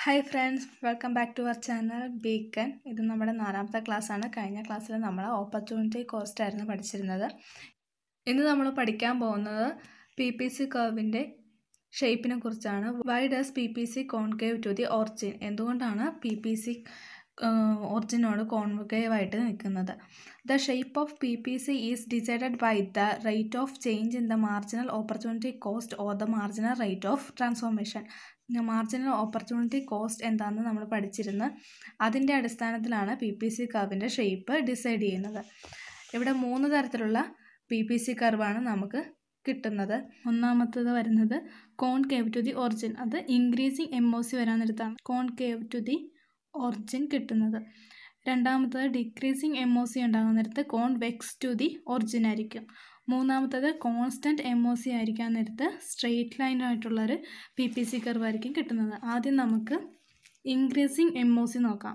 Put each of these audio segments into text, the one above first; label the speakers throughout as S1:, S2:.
S1: hi friends welcome back to our channel Beacon ഇത് നമ്മുടെ നാലാമത്തെ ക്ലാസ്സാണ് കഴിഞ്ഞ ക്ലാസ്സിൽ നമ്മൾ ഓപ്പർച്യൂണിറ്റി കോസ്റ്റ് ആയിരുന്നു പഠിച്ചിരുന്നത് ഇന്ന് നമ്മൾ പഠിക്കാൻ പോകുന്നത് പി പി സി കർവിൻ്റെ ഷേപ്പിനെ കുറിച്ചാണ് why does P P C concave to the origin എന്തുകൊണ്ടാണ് പി പി സി ഒറിജിനോട് കോൺകേവ് ആയിട്ട് നിൽക്കുന്നത് the shape of P P C is decided by the rate of change in the marginal opportunity cost or the marginal rate of transformation marginal opportunity cost എന്താണെന്ന് നമ്മൾ പഠിച്ചിരുന്നു അതിൻ്റെ അടിസ്ഥാനത്തിലാണ് P P C കർവിൻ്റെ shape decide ചെയ്യുന്നത് ഇവിടെ മൂന്ന് തരത്തിലുള്ള പി പി സി കർവാണ് നമുക്ക് കിട്ടുന്നത് ഒന്നാമത്തത് വരുന്നത് concave to the origin അത് ഇൻക്രീസിങ് എം ഒ സി വരാൻ നേരത്താണ് concave to the origin കിട്ടുന്നത് രണ്ടാമത്തത് ഡിക്രീസിങ് എം ഒ സി ഉണ്ടാകുന്ന നേരത്ത് convex to the origin ആയിരിക്കും മൂന്നാമത്തത് കോൺസ്റ്റൻറ്റ് എം ഒ സി ആയിരിക്കാൻ നേരത്ത് സ്ട്രെയിറ്റ് ലൈൻ ആയിട്ടുള്ളൊരു പി പി സി കർവ് ആയിരിക്കും കിട്ടുന്നത് ആദ്യം നമുക്ക് ഇൻക്രീസിങ് എം ഒ സി നോക്കാം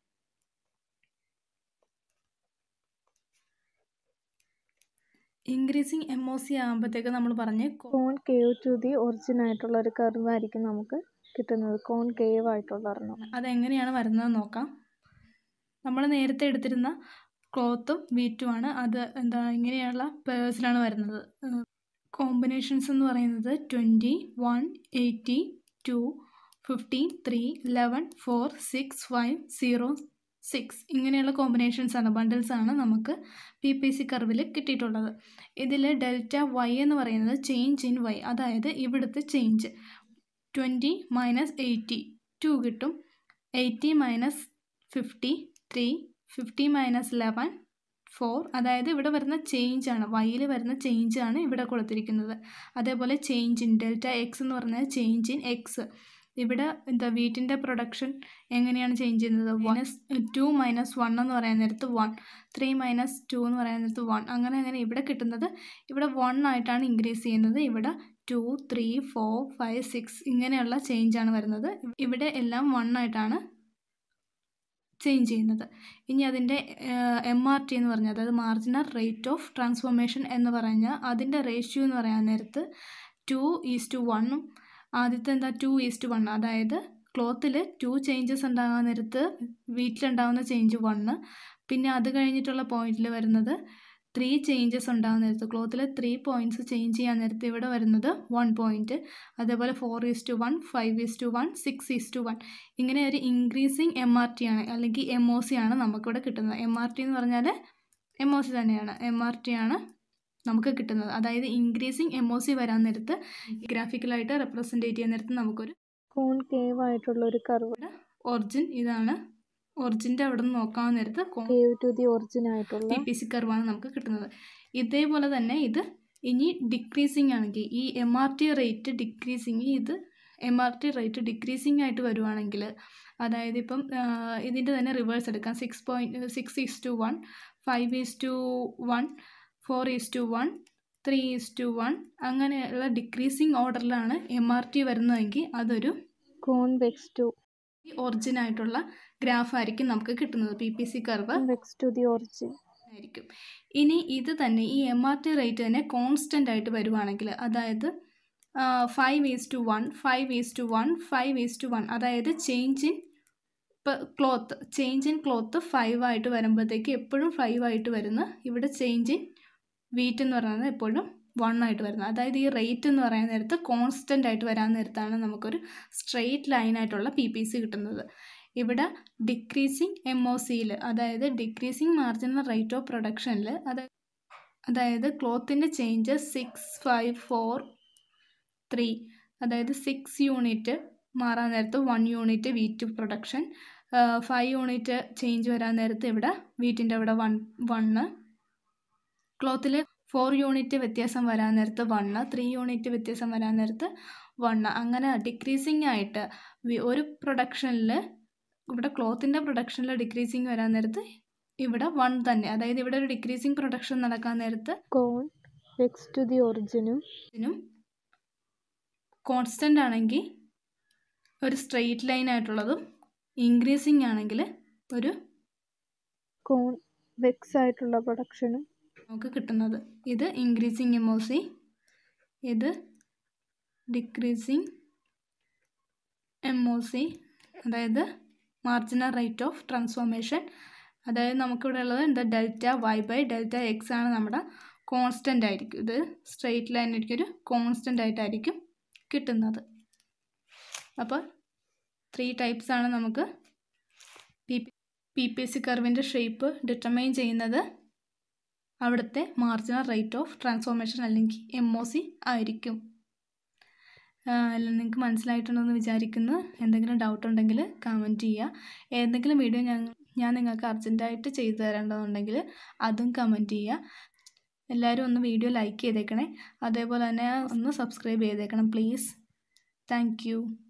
S1: ഇൻക്രീസിങ് എം ഒ സി ആകുമ്പോഴത്തേക്ക് നമ്മൾ പറഞ്ഞ്
S2: concave to the origin ആയിട്ടുള്ള ഒരു കർവ് ആയിരിക്കും നമുക്ക് കിട്ടുന്നത് കോൺ കേവ് ആയിട്ടുള്ള ഒരെണ്ണം
S1: അതെങ്ങനെയാണ് വരുന്നത് നോക്കാം നമ്മൾ നേരത്തെ എടുത്തിരുന്ന ക്ലോത്തും വീറ്റുമാണ് അത് എന്താ ഇങ്ങനെയുള്ള പേഴ്സിലാണ് വരുന്നത് കോമ്പിനേഷൻസ് എന്ന് പറയുന്നത് twenty one eighty two fifteen three eleven four six five zero six ഇങ്ങനെയുള്ള കോമ്പിനേഷൻസ് ആണ് ബണ്ടിൽസ് ആണ് നമുക്ക് പി പി സി കർവിൽ കിട്ടിയിട്ടുള്ളത് ഇതിൽ ഡെൽറ്റ വൈ എന്ന് പറയുന്നത് ചേഞ്ച് ഇൻ വൈ അതായത് ഇവിടുത്തെ change twenty minus eighty two കിട്ടും eighty minus fifty three fifty minus eleven four അതായത് ഇവിടെ വരുന്ന ചേഞ്ച് ആണ് വൈയിൽ വരുന്ന ചേഞ്ച് ആണ് ഇവിടെ കൊടുത്തിരിക്കുന്നത് അതേപോലെ ചേഞ്ച് ഇൻ ഡെൽറ്റ എക്സ് എന്ന് പറഞ്ഞാൽ ചേഞ്ച് ഇൻ എക്സ് ഇവിടെ എന്താ വീട്ടിൻ്റെ പ്രൊഡക്ഷൻ എങ്ങനെയാണ് ചേഞ്ച് ചെയ്യുന്നത് മൈനസ് ടു മൈനസ് വൺ എന്ന് പറയാൻ നേരത്ത് വൺ ത്രീ മൈനസ് ടു എന്ന് പറയാൻ നേരത്ത് വൺ അങ്ങനെ അങ്ങനെ ഇവിടെ കിട്ടുന്നത് ഇവിടെ വൺ ആയിട്ടാണ് ഇൻക്രീസ് ചെയ്യുന്നത് ഇവിടെ two three four five six ഇങ്ങനെയുള്ള ചേഞ്ചാണ് വരുന്നത് ഇവിടെ എല്ലാം വൺ ആയിട്ടാണ് ചേഞ്ച് ചെയ്യുന്നത് ഇനി അതിൻ്റെ എം ആർ ടി എന്ന് പറഞ്ഞാൽ അതായത് മാർജിനൽ റേറ്റ് ഓഫ് ട്രാൻസ്ഫോർമേഷൻ എന്ന് പറഞ്ഞാൽ അതിൻ്റെ റേഷ്യോ എന്ന് പറയാൻ നേരത്ത് ടു ഈസ് ടു വണ്ണും ആദ്യത്തെ എന്താ ടു ഈസ് ടു വൺ അതായത് ക്ലോത്തിൽ ടു ചേഞ്ചസ് ഉണ്ടാകാൻ നേരത്ത് വീട്ടിലുണ്ടാകുന്ന ചേഞ്ച് വണ്ണ് പിന്നെ അത് കഴിഞ്ഞിട്ടുള്ള പോയിന്റിൽ വരുന്നത് ത്രീ ചേഞ്ചസ് ഉണ്ടാകുന്ന നേരത്ത് ക്ലോത്തിൽ ത്രീ പോയിൻറ്റ്സ് ചേഞ്ച് ചെയ്യാൻ നേരത്ത് ഇവിടെ വരുന്നത് വൺ പോയിൻറ്റ് അതേപോലെ four is to one five is to one six is to one ഇങ്ങനെ ഒരു ഇൻക്രീസിങ് എം ആർ ടി ആണ് അല്ലെങ്കിൽ എം ഒ സി ആണ് നമുക്കിവിടെ കിട്ടുന്നത് എം ആർ ടി എന്ന് പറഞ്ഞാൽ എം ഒ സി തന്നെയാണ് എം ആർ ടി ആണ് നമുക്ക് കിട്ടുന്നത് അതായത് ഇൻക്രീസിങ് എം ഒ സി വരാൻ നേരത്ത് ഗ്രാഫിക്കലായിട്ട് റെപ്രസെൻറ്റേറ്റ് ചെയ്യാൻ നേരത്ത് നമുക്കൊരു
S2: കോൺ കേവ് ആയിട്ടുള്ള ഒരു കർവ്
S1: ഒറിജിൻ ഇതാണ് ഒറിജിൻ്റെ അവിടെ നിന്ന് നോക്കാൻ നേരത്ത്
S2: കേവ് ടു ദി ഒറിജിൻ ആയിട്ടുള്ള
S1: പി പി സി കർവാണ് നമുക്ക് കിട്ടുന്നത് ഇതേപോലെ തന്നെ ഇത് ഇനി ഡിക്രീസിങ് ആണെങ്കിൽ ഈ M R T rate decreasing ഇത് M R T rate decreasing ആയിട്ട് വരുവാണെങ്കിൽ അതായത് ഇപ്പം ഇതിൻ്റെ തന്നെ റിവേഴ്സ് എടുക്കാം six point six is to one five is to one four is to one three is to one അങ്ങനെയുള്ള ഡിക്രീസിങ് ഓർഡറിലാണ് എം ആർ ടി വരുന്നതെങ്കിൽ അതൊരു
S2: കോൺ വെക്സ് ടു
S1: ഒറിജിൻ ആയിട്ടുള്ള ഗ്രാഫ് ആയിരിക്കും നമുക്ക് കിട്ടുന്നത് P P C curve
S2: vex to the origin
S1: ആയിരിക്കും ഇനി ഇത് തന്നെ ഈ എം ആർ ടി റേറ്റ് തന്നെ കോൺസ്റ്റൻ്റ് ആയിട്ട് വരുവാണെങ്കിൽ അതായത് five is to one five is to one five is to one അതായത് ചേഞ്ച് ഇൻ ഇപ്പോൾ cloth change in cloth five ആയിട്ട് വരുമ്പോഴത്തേക്ക് എപ്പോഴും ഫൈവ് ആയിട്ട് വരുന്ന ഇവിടെ ചേഞ്ച് ഇൻ വീറ്റ് എന്ന് പറയുന്നത് എപ്പോഴും വൺ ആയിട്ട് വരുന്നത് അതായത് ഈ റേറ്റ് എന്ന് പറയുന്ന നേരത്ത് കോൺസ്റ്റൻ്റ് ആയിട്ട് വരാൻ നേരത്താണ് നമുക്കൊരു സ്ട്രെയിറ്റ് ലൈൻ ആയിട്ടുള്ള പി പി സി കിട്ടുന്നത് ഇവിടെ ഡിക്രീസിങ് എം ഒ സിയിൽ അതായത് ഡിക്രീസിങ് മാർജിനൽ റേറ്റ് ഓഫ് പ്രൊഡക്ഷനിൽ അതായത് അതായത് ക്ലോത്തിൻ്റെ changes six five four three അതായത് സിക്സ് യൂണിറ്റ് മാറാൻ നേരത്ത് one unit wheat production five unit change വരാൻ നേരത്ത് ഇവിടെ വീറ്റിൻ്റെ അവിടെ വൺ വണ്ണ് ക്ലോത്തിൽ ഫോർ യൂണിറ്റ് വ്യത്യാസം വരാൻ നേരത്ത് വണ്ണ് ത്രീ യൂണിറ്റ് വ്യത്യാസം വരാൻ നേരത്ത് വണ്ണ് അങ്ങനെ ഡിക്രീസിങ് ആയിട്ട് ഒരു പ്രൊഡക്ഷനിൽ ഇവിടെ ക്ലോത്തിൻ്റെ പ്രൊഡക്ഷനിൽ ഡിക്രീസിങ് വരാൻ നേരത്ത് ഇവിടെ വൺ തന്നെ അതായത് ഇവിടെ ഒരു ഡിക്രീസിങ് പ്രൊഡക്ഷൻ നടക്കാൻ നേരത്ത്
S2: കോൺ വെക്സ് ടു ദി ഒറിജിനും
S1: ഇതിനും കോൺസ്റ്റൻ്റ് ആണെങ്കിൽ ഒരു സ്ട്രെയിറ്റ് ലൈൻ ആയിട്ടുള്ളതും ഇൻക്രീസിങ് ആണെങ്കിൽ ഒരു
S2: കോൺ വെക്സ് ആയിട്ടുള്ള പ്രൊഡക്ഷനും
S1: നമുക്ക് കിട്ടുന്നത് ഇത് ഇൻക്രീസിങ് എം ഒ സി ഇത് ഡിക്രീസിങ് എം ഒ സി അതായത് മാർജിനൽ റേറ്റ് ഓഫ് ട്രാൻസ്ഫോർമേഷൻ അതായത് നമുക്കിവിടെ ഉള്ളത് എന്താ delta Y by delta X ആണ് നമ്മുടെ കോൺസ്റ്റൻ്റ് ആയിരിക്കും ഇത് സ്ട്രെയിറ്റ് ലൈൻ ആയിരിക്കും ഒരു കോൺസ്റ്റൻ്റ് ആയിട്ടായിരിക്കും കിട്ടുന്നത് അപ്പോൾ ത്രീ ടൈപ്സ് ആണ് നമുക്ക് പി പി പി സി കർവിൻ്റെ ഷേപ്പ് ഡിറ്റർമൈൻ ചെയ്യുന്നത് അവിടുത്തെ മാർജിനൽ റേറ്റ് ഓഫ് ട്രാൻസ്ഫോർമേഷൻ അല്ലെങ്കിൽ എം ഒ സി ആയിരിക്കും നിങ്ങൾക്ക് മനസ്സിലായിട്ടുണ്ടെന്ന് വിചാരിക്കുന്നു എന്തെങ്കിലും ഡൗട്ട് ഉണ്ടെങ്കിൽ കമൻറ്റ് ചെയ്യുക ഏതെങ്കിലും വീഡിയോ ഞാൻ ഞാൻ നിങ്ങൾക്ക് അർജൻറ്റായിട്ട് ചെയ്തു തരേണ്ടതുണ്ടെങ്കിൽ അതും കമൻറ്റ് ചെയ്യുക എല്ലാവരും ഒന്ന് വീഡിയോ ലൈക്ക് ചെയ്തേക്കണേ അതേപോലെ തന്നെ ഒന്ന് സബ്സ്ക്രൈബ് ചെയ്തേക്കണം പ്ലീസ് താങ്ക്